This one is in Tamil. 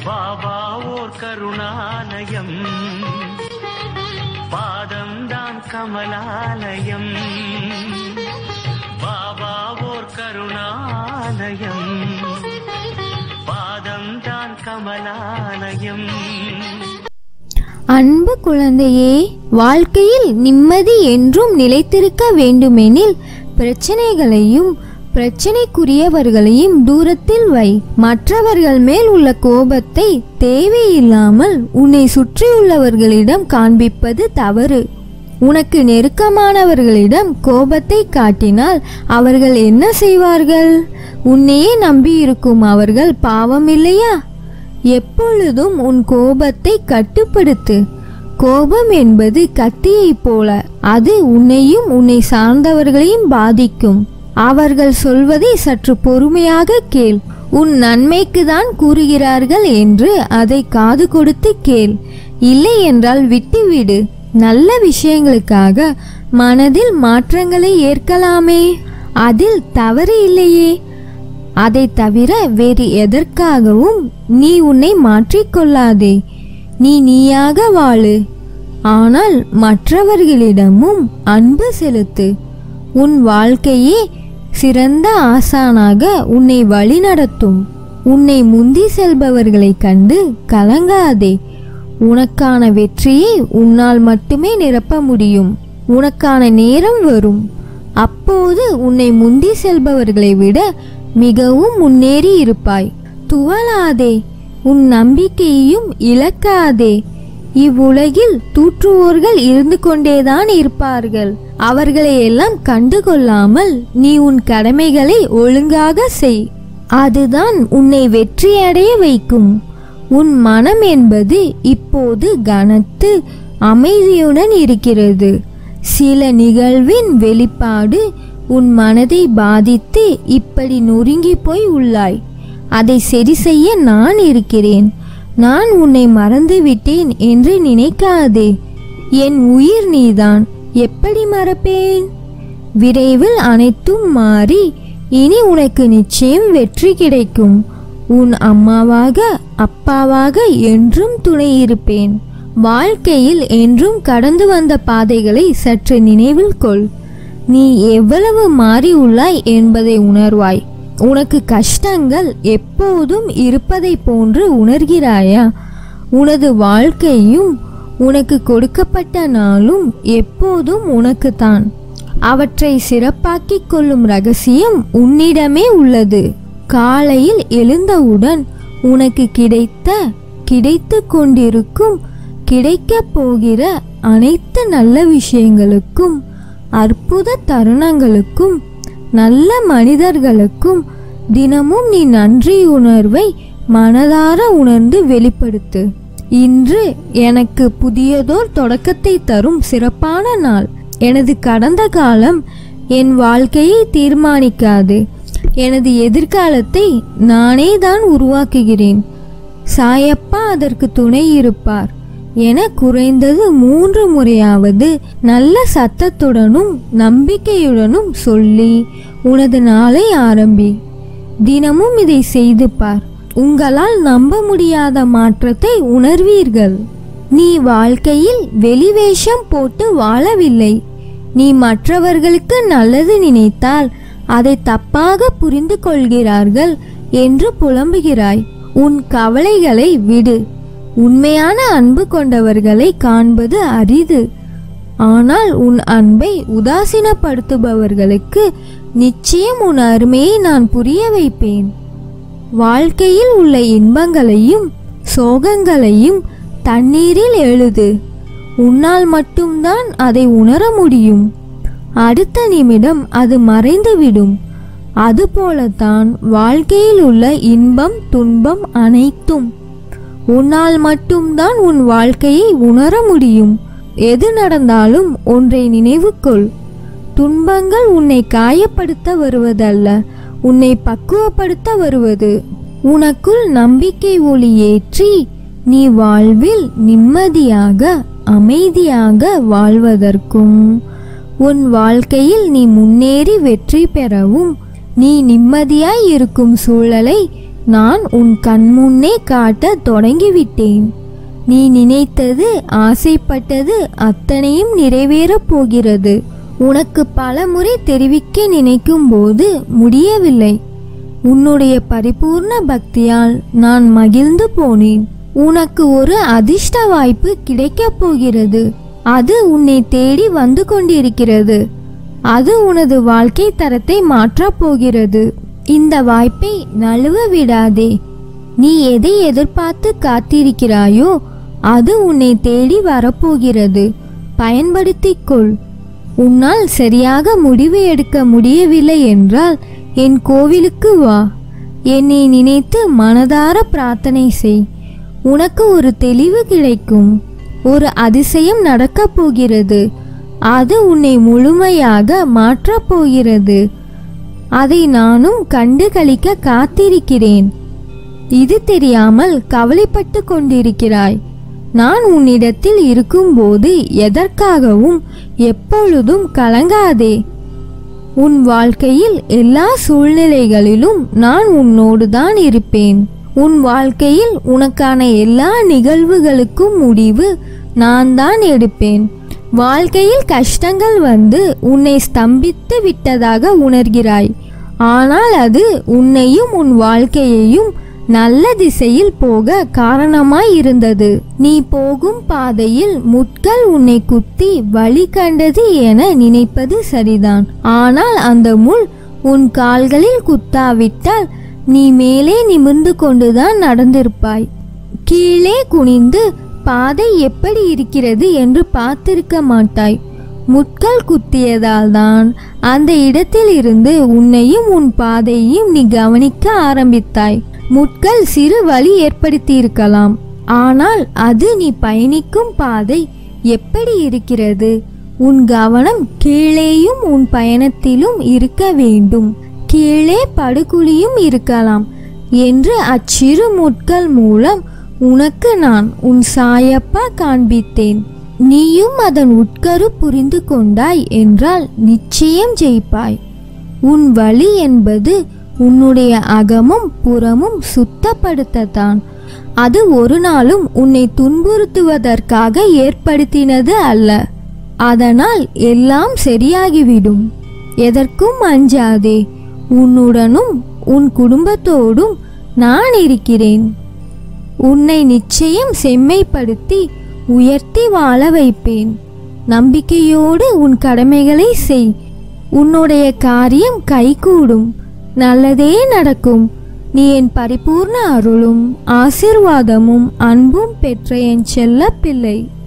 பாபா ஓர் கருணாலயம் பாதம்தான் கமலாலயம் பாபா ஓர் கருணாலயம் பாதம்தான் கமலாலயம் அன்பு குழந்தையே வாழ்க்கையில் நிம்மதி என்றும் நிலைத்திருக்க வேண்டுமெனில் பிரச்சனைகளையும் பிரச்சனைக்குரியவர்களையும் தூரத்தில் வை மற்றவர்கள் மேல் உள்ள கோபத்தை தேவையில்லாமல் உன்னை சுற்றியுள்ளவர்களிடம் காண்பிப்பது தவறு உனக்கு நெருக்கமானவர்களிடம் கோபத்தை காட்டினால் அவர்கள் என்ன செய்வார்கள் உன்னையே நம்பியிருக்கும் அவர்கள் பாவம் இல்லையா எப்பொழுதும் உன் கோபத்தை கட்டுப்படுத்து கோபம் என்பது கத்தியைப் போல அது உன்னையும் உன்னை சார்ந்தவர்களையும் பாதிக்கும் அவர்கள் சொல்வதை சற்று பொறுமையாக கேள் உன் நன்மைக்கு தான் கூறுகிறார்கள் என்று அதை காது கொடுத்து கேள் இல்லை என்றால் விட்டுவிடு நல்ல விஷயங்களுக்காக மனதில் மாற்றங்களை ஏற்கலாமே அதில் தவறு இல்லையே அதை தவிர வேறு எதற்காகவும் நீ உன்னை மாற்றிக்கொள்ளாதே நீ நீயாக வாழு ஆனால் மற்றவர்களிடமும் அன்பு செலுத்து உன் வாழ்க்கையே சிறந்த ஆசானாக உன்னை வழிநடத்தும் உன்னை முந்தி செல்பவர்களைக் கண்டு கலங்காதே உனக்கான வெற்றியை உன்னால் மட்டுமே நிரப்ப முடியும் உனக்கான நேரம் வரும் அப்போது உன்னை முந்தி செல்பவர்களை விட மிகவும் முன்னேறி இருப்பாய் துவளாதே உன் நம்பிக்கையையும் இழக்காதே இவ்வுலகில் தூற்றுவோர்கள் இருந்து கொண்டேதான் இருப்பார்கள் அவர்களை எல்லாம் கண்டுகொள்ளாமல் நீ உன் கடமைகளை ஒழுங்காக செய் அதுதான் உன்னை வெற்றியடைய வைக்கும் உன் மனம் என்பது இப்போது கனத்து அமைதியுடன் இருக்கிறது சில நிகழ்வின் வெளிப்பாடு உன் மனதை பாதித்து இப்படி நொறுங்கி போய் உள்ளாய் அதை சரி செய்ய நான் இருக்கிறேன் நான் உன்னை மறந்து விட்டேன் என்று நினைக்காதே என் உயிர் நீதான் எப்படி மறப்பேன் விரைவில் அனைத்தும் மாறி இனி உனக்கு நிச்சயம் வெற்றி கிடைக்கும் உன் அம்மாவாக அப்பாவாக என்றும் துணை இருப்பேன் வாழ்க்கையில் என்றும் கடந்து வந்த பாதைகளை சற்று நினைவில் கொள் நீ எவ்வளவு மாறி உள்ளாய் என்பதை உணர்வாய் உனக்கு கஷ்டங்கள் எப்போதும் இருப்பதை போன்று உணர்கிறாயா உனது வாழ்க்கையும் உனக்கு கொடுக்கப்பட்ட நாளும் எப்போதும் உனக்குத்தான் அவற்றை சிறப்பாக்கிக் கொள்ளும் ரகசியம் உன்னிடமே உள்ளது காலையில் எழுந்தவுடன் உனக்கு கிடைத்த கிடைத்து கொண்டிருக்கும் கிடைக்கப் போகிற அனைத்து நல்ல விஷயங்களுக்கும் அற்புத தருணங்களுக்கும் நல்ல மனிதர்களுக்கும் தினமும் நீ நன்றி உணர்வை மனதார உணர்ந்து வெளிப்படுத்து இன்று எனக்கு புதியதோர் தொடக்கத்தை தரும் சிறப்பான நாள் எனது கடந்த காலம் என் வாழ்க்கையை தீர்மானிக்காது எனது எதிர்காலத்தை நானே தான் உருவாக்குகிறேன் சாயப்பா அதற்கு துணை இருப்பார் என குறைந்தது மூன்று முறையாவது நல்ல சத்தத்துடனும் நம்பிக்கையுடனும் சொல்லி உனது நாளை ஆரம்பி தினமும் இதை செய்து பார் உங்களால் நம்ப முடியாத மாற்றத்தை உணர்வீர்கள் நீ வாழ்க்கையில் வெளிவேஷம் போட்டு வாழவில்லை நீ மற்றவர்களுக்கு நல்லது நினைத்தால் அதை தப்பாக புரிந்து கொள்கிறார்கள் என்று புலம்புகிறாய் உன் கவலைகளை விடு உண்மையான அன்பு கொண்டவர்களை காண்பது அரிது ஆனால் உன் அன்பை உதாசீனப்படுத்துபவர்களுக்கு நிச்சயம் உன் அருமையை நான் புரிய வைப்பேன் வாழ்க்கையில் உள்ள இன்பங்களையும் சோகங்களையும் தண்ணீரில் எழுது உன்னால் மட்டும்தான் அதை உணர முடியும் அடுத்த நிமிடம் அது மறைந்துவிடும் அதுபோலத்தான் வாழ்க்கையில் உள்ள இன்பம் துன்பம் அனைத்தும் உன்னால் மட்டும்தான் உன் வாழ்க்கையை உணர முடியும் எது நடந்தாலும் ஒன்றை நினைவு கொள் துன்பங்கள் உன்னை காயப்படுத்த வருவதல்ல உன்னை பக்குவப்படுத்த வருவது உனக்குள் நம்பிக்கை ஒளி ஏற்றி நீ வாழ்வில் நிம்மதியாக அமைதியாக வாழ்வதற்கும் உன் வாழ்க்கையில் நீ முன்னேறி வெற்றி பெறவும் நீ நிம்மதியாய் இருக்கும் சூழலை நான் உன் கண்முன்னே காட்டத் தொடங்கிவிட்டேன் நீ நினைத்தது ஆசைப்பட்டது அத்தனையும் நிறைவேறப் போகிறது உனக்கு பலமுறை தெரிவிக்க நினைக்கும் போது முடியவில்லை உன்னுடைய பரிபூர்ண பக்தியால் நான் மகிழ்ந்து போனேன் உனக்கு ஒரு அதிர்ஷ்ட வாய்ப்பு கிடைக்கப் போகிறது அது உன்னை தேடி வந்து கொண்டிருக்கிறது அது உனது வாழ்க்கை தரத்தை மாற்றப் போகிறது இந்த வாய்ப்பை நழுவ விடாதே நீ எதை எதிர்பார்த்து காத்திருக்கிறாயோ அது உன்னை தேடி வரப்போகிறது பயன்படுத்திக் கொள் உன்னால் சரியாக முடிவு எடுக்க முடியவில்லை என்றால் என் கோவிலுக்கு வா என்னை நினைத்து மனதார பிரார்த்தனை செய் உனக்கு ஒரு தெளிவு கிடைக்கும் ஒரு அதிசயம் நடக்கப் போகிறது அது உன்னை முழுமையாக மாற்றப் போகிறது அதை நானும் கண்டு களிக்க காத்திருக்கிறேன் இது தெரியாமல் கவலைப்பட்டு கொண்டிருக்கிறாய் நான் உன்னிடத்தில் இருக்கும்போது எதற்காகவும் எப்பொழுதும் கலங்காதே உன் வாழ்க்கையில் எல்லா சூழ்நிலைகளிலும் நான் உன்னோடு தான் இருப்பேன் உன் வாழ்க்கையில் உனக்கான எல்லா நிகழ்வுகளுக்கும் முடிவு நான் தான் எடுப்பேன் வாழ்க்கையில் கஷ்டங்கள் வந்து உன்னை ஸ்தம்பித்து விட்டதாக உணர்கிறாய் ஆனால் அது உன்னையும் உன் வாழ்க்கையையும் நல்ல திசையில் போக காரணமாய் இருந்தது நீ போகும் பாதையில் முட்கள் உன்னை குத்தி வழி கண்டது என நினைப்பது சரிதான் ஆனால் அந்த முள் உன் கால்களில் குத்தாவிட்டால் நீ மேலே நிமிர்ந்து கொண்டுதான் நடந்திருப்பாய் கீழே குனிந்து பாதை எப்படி இருக்கிறது என்று பார்த்திருக்க மாட்டாய் முட்கள் குத்தியதால் தான் அந்த இடத்தில் இருந்து உன்னையும் உன் பாதையையும் நீ கவனிக்க ஆரம்பித்தாய் முட்கள் சிறு வழி ஏற்படுத்தியிருக்கலாம் ஆனால் அது நீ பயணிக்கும் பாதை எப்படி இருக்கிறது உன் கவனம் கீழேயும் உன் பயணத்திலும் இருக்க வேண்டும் கீழே படுகுழியும் இருக்கலாம் என்று அச்சிறு முட்கள் மூலம் உனக்கு நான் உன் சாயப்பா காண்பித்தேன் நீயும் அதன் உட்கரு புரிந்து கொண்டாய் என்றால் நிச்சயம் ஜெயிப்பாய் உன் வழி என்பது உன்னுடைய அகமும் புறமும் சுத்தப்படுத்தத்தான் அது ஒரு நாளும் உன்னை துன்புறுத்துவதற்காக ஏற்படுத்தினது அல்ல அதனால் எல்லாம் சரியாகிவிடும் எதற்கும் அஞ்சாதே உன்னுடனும் உன் குடும்பத்தோடும் நான் இருக்கிறேன் உன்னை நிச்சயம் செம்மைப்படுத்தி உயர்த்தி வாழ வைப்பேன் நம்பிக்கையோடு உன் கடமைகளை செய் உன்னுடைய காரியம் கைகூடும் நல்லதே நடக்கும் நீ என் பரிபூர்ண அருளும் ஆசிர்வாதமும் அன்பும் பெற்ற என் செல்ல பிள்ளை